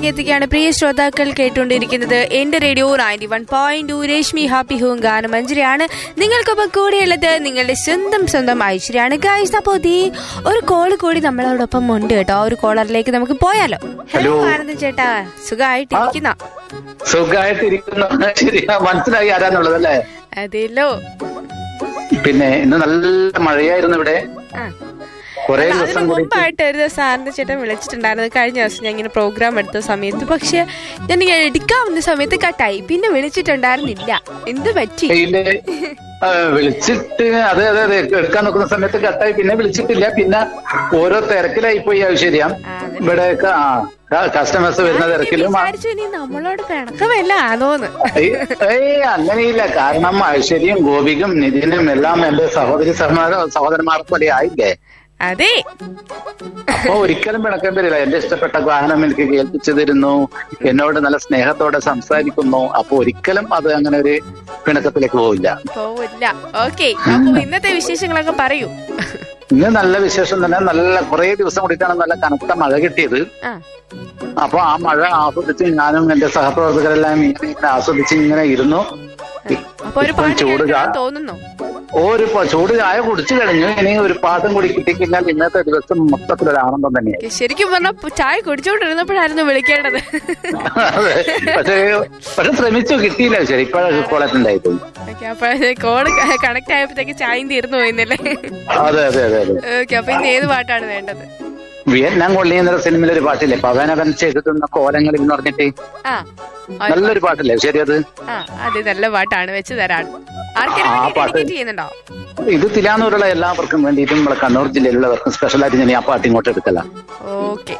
മടങ്ങിയെത്തുകയാണ് പ്രിയ ശ്രോതാക്കൾ കേട്ടുകൊണ്ടിരിക്കുന്നത് എന്റെ radio ninety one point two Rashmi happy home ഗാനം മഞ്ജരിയാണ് നിങ്ങൾക്കൊപ്പം കൂടെയുള്ളത് നിങ്ങളുടെ സ്വന്തം സ്വന്തം ഐശ്വര്യാണ് ഗായ്സ് അപ്പോ ദീ ഒരു കോള് കൂടി നമ്മളോടൊപ്പം ഉണ്ട് കേട്ടോ ആ ഒരു കോളറിലേക്ക് നമുക്ക് പോയാലോ ഹലോ ഹലോ. ആനന്ദൻ ചേട്ടാ സുഖമായിട്ടിരിക്കുന്ന സുഖമായിട്ടിരിക്കുന്നു ശരിയാ മനസ്സിലായി ആരാന്നുള്ളത് അല്ലേ അതെല്ലോ പിന്നെ ഇന്ന് നല്ല മഴയായിരുന്നു ഇവിടെ ആ കുറെ അതിന് ദിവസം കൂടി മുമ്പായിട്ട് ഒരു ദിവസം ആനന്ദ ചേട്ടൻ വിളിച്ചിട്ടുണ്ടായിരുന്നു കഴിഞ്ഞ ദിവസം ഞാൻ ഇങ്ങനെ പ്രോഗ്രാം എടുത്ത സമയത്ത് പക്ഷെ ഞാൻ ഇങ്ങനെ എടുക്കാൻ വന്ന സമയത്ത് കട്ടായി പിന്നെ വിളിച്ചിട്ടുണ്ടായിരുന്നില്ല എന്ത് പറ്റി കയ്യില് ആ, വിളിച്ചിട്ട് അതെ അതെ അതെ എടുക്കാൻ നോക്കുന്ന സമയത്ത് കട്ടായി പിന്നെ വിളിച്ചിട്ടില്ല പിന്നെ ഓരോ തിരക്കിലായി പോയി അത് ശരിയാ ആ, അതെ. ഇവിടെ കസ്റ്റമേഴ്സ് വരുന്ന തിരക്കിലും ആ, വിചാരിച്ചു ഇനി നമ്മളോട് പിണക്കമല്ല ആണോന്ന് ഏയ് ഏയ് അങ്ങനെയില്ല കാരണം ഐശ്വര്യയും ഗോപിക്കും നിതിനും എല്ലാം എന്റെ സഹോദരി സഹോദര സഹോദരന്മാർ പോലെ ആയില്ലേ അതെ അപ്പൊ ഒരിക്കലും പിണക്കം വരില്ല എന്റെ ഇഷ്ടപ്പെട്ട ഗാനം എനിക്ക് കേൾപ്പിച്ചു തരുന്നു എന്നോട് നല്ല സ്നേഹത്തോടെ സംസാരിക്കുന്നു അപ്പൊ ഒരിക്കലും അത് അങ്ങനെ ഒരു പിണക്കത്തിലേക്ക് പോവില്ല പോവില്ല ഓക്കെ അപ്പൊ ഇന്നത്തെ വിശേഷങ്ങളൊക്കെ പറയൂ ഇന്ന് നല്ല വിശേഷം തന്നെ നല്ല കുറെ ദിവസം കൂടിയിട്ടാണ് നല്ല കനത്ത മഴ കിട്ടിയത് ആ അപ്പൊ ആ മഴ ആസ്വദിച്ച് ഞാനും എന്റെ സഹപ്രവർത്തകരെല്ലാം ഇങ്ങനെ ഇങ്ങനെ ആസ്വദിച്ച് ഇങ്ങനെ ഇരുന്നു അപ്പൊ ഒരു ഇപ്പം പാട്ട് ചൂട് കേൾക്കാൻ കാ- തോന്നുന്നു ഒരു പ- ചൂട് ചായ കുടിച്ചു കഴിഞ്ഞു ഇനി ഒരു പാട്ടും കൂടി കിട്ടിക്കഴിഞ്ഞാൽ ഇന്നത്തെ ദിവസം മൊത്തത്തിലൊരു ആനന്ദം തന്നെയായി ശരിക്കും പറഞ്ഞാൽ ചായ കുടിച്ചോണ്ടിരുന്നപ്പോഴായിരുന്നു വിളിക്കേണ്ടത് അതെ പക്ഷേ പക്ഷെ ശ്രമിച്ചു കിട്ടിയില്ല ശരി ഇപ്പോഴൊക്കെ കോളേജുണ്ടായിപ്പോയി ഓക്കെ അപ്പൊ കോള് കണക്ട് ആയപ്പോഴത്തേക്ക് ചായയും തീർന്നു പോയിന്നല്ലേ അതെ അതെ അതെ അതെ ഓക്കെ അപ്പൊ ഇന്ന് ഏത് പാട്ടാണ് വേണ്ടത് വിയറ്റ്നാം കൊള്ളി എന്ന സിനിമയിലൊരു പാട്ടില്ലേ പവനവൻ ചെയ്തിട്ടുന്ന കോലങ്ങളിൽ എന്ന് പറഞ്ഞിട്ട് ആ നല്ലൊരു പാട്ടില്ലേ ശരി അത് ആ അത് നല്ല പാട്ടാണ് വെച്ച് തരാണ് ആർക്കെങ്കിലും ആ, വേണ്ടി പാട്ട്. dedicate ചെയ്യുന്നുണ്ടോ ഇത് തിലാനൂരുള്ള എല്ലാവർക്കും വേണ്ടിയിട്ടും നമ്മളെ കണ്ണൂർ ജില്ലയിലുള്ളവർക്കും സ്പെഷ്യലായിട്ട് ഞാൻ ആ പാട്ട് ഇങ്ങോട്ട് എടുക്കല ഓക്കെ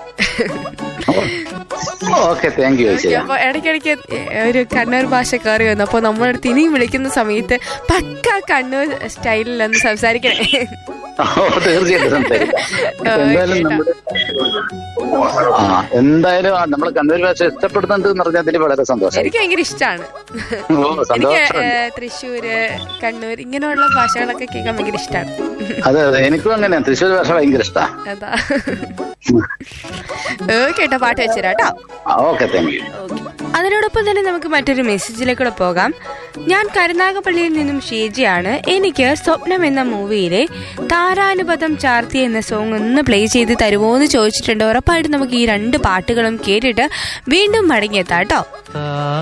ഓക്കെ താങ്ക് യു ശരി അപ്പൊ ഇടയ്ക്കിടയ്ക്ക് ഒരു കണ്ണൂർ ഭാഷ കയറി വന്നു അപ്പൊ നമ്മളടുത്ത് ഇനിയും വിളിക്കുന്ന സമയത്ത് പക്ക കണ്ണൂർ സ്റ്റൈലിൽ ഒന്ന് സംസാരിക്കണേ ഓ തീർച്ചയായിട്ടും സംസാരിക്കാം എന്തായാലും നമ്മുടെ ആ എന്തായാലും നമ്മൾ കണ്ണൂർ ഭാഷ ഇഷ്ടപ്പെടുന്നുണ്ട് എന്ന് പറഞ്ഞാൽ അതിൽ വളരെ സന്തോഷം എനിക്ക് ഭയങ്കര ഇഷ്ടമാണ് ഓ എനിക്ക് സന്തോഷം ഏ, തൃശ്ശൂര് കണ്ണൂർ ഇങ്ങനെയുള്ള ഭാഷകളൊക്കെ കേൾക്കാൻ ഭയങ്കര ഇഷ്ടമാണ് അതെ അതെ എനിക്കും അങ്ങനെ തൃശ്ശൂർ ഭാഷ ഭയങ്കര ഇഷ്ടാ അതാ കേട്ടോ പാട്ട് വെച്ചുതരാട്ടോ ഓക്കെ താങ്ക് യു അതിനോടൊപ്പം തന്നെ നമുക്ക് മറ്റൊരു മെസ്സേജിലേക്കൂടെ പോകാം ഞാൻ കരുനാഗപ്പള്ളിയിൽ നിന്നും ഷീജയാണ് എനിക്ക് സ്വപ്നം എന്ന മൂവിയിലെ താരാനുപദം ചാർത്തി എന്ന സോങ് ഒന്ന് പ്ലേ ചെയ്ത് തരുമോ എന്ന് ചോദിച്ചിട്ടുണ്ട് ഉറപ്പായിട്ടും നമുക്ക് ഈ രണ്ട് പാട്ടുകളും കേട്ടിട്ട് വീണ്ടും മടങ്ങിയെത്താം കേട്ടോ